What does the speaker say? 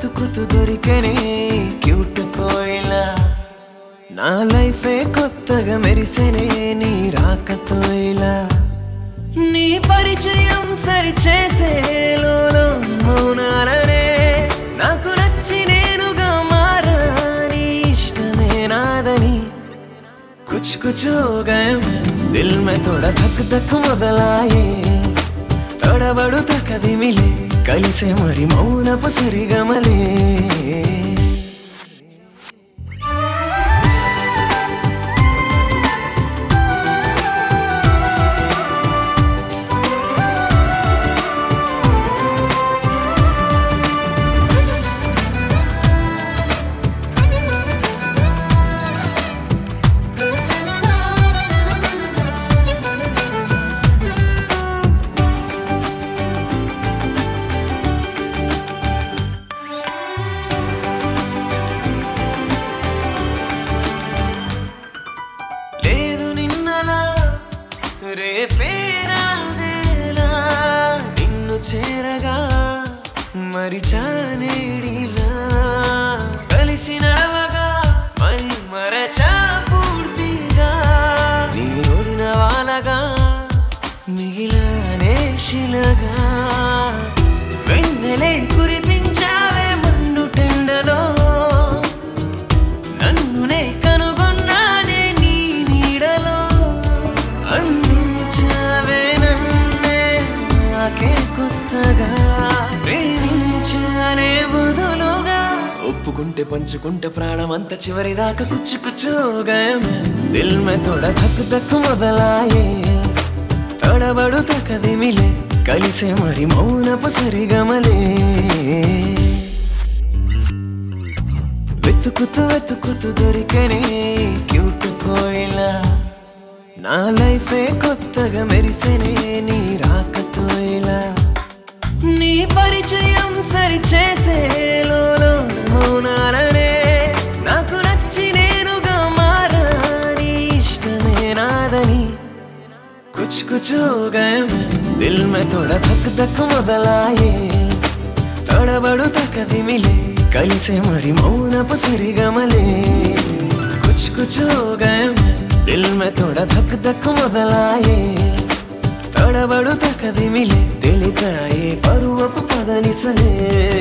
వెతుకుతూ దొరికనే క్యూట్ కోయిలా నా లైఫే కొత్తగా మెరిసెనే నీ రాకతో ఇలా నీ పరిచయం సరి చేసే లోలో మౌనాలనే నాకు నచ్చి నేనుగా మారా నీ ఇష్టమే నాదని కుచ్ కుచ్ హో గయే మే దిల్ మే తోడా ధక్ ధక్ మొదలాయే తడబడు తకది మిలే కలిసే మరి మౌనపు సరిగమలే లేదు నిన్నలా రేపే రాదేలా నిన్ను చేరగా మరిచానేడిలా కలిసి నడవగా మరి మరచా పూర్తిగా నీ ఓడిన వాళ్ళగా మిగిలానే శిలగా వెన్నెలే కురిపించావే మండు టెండలో నన్నునే కనుగొన్నానే నీ నీడలో అందించావే నన్నే నాకే కొత్తగా ప్రేమించానే బదులుగా ఒప్పుకుంటే పంచుకుంటే ప్రాణమంతా చివరి దాకా కుచ్చు కుచ్చుగాయమే దిల్ మే తోడ ధక్ ధక్ మొదలాయే తడబడు తకది మిలే కలిసే మరి మౌనపు సరిగమలే వెతుకుతూ వెతుకుతూ దొరికనే క్యూట్ కోయిలా నా లైఫే కొత్తగా మెరిసెనే నీ రాకతో ఇలా నీ పరిచయం సరి చేసే లోలో మౌనాలనే నాకు నచ్చి నేనుగా మారా నీ ఇష్టమే నాదని कुछ कुछ हो गए मैं दिल में थोड़ा धक धक మొదలాయే తడబడు తకది మిలే కలిసే మరి మౌనపు సరిగమలే కుచ్ కుచ్ హో గయే मैं दिल में थोड़ा धक धक మొదలాయే తడబడు తకది మిలే తెలిపాయే పరువపు పదనిసలే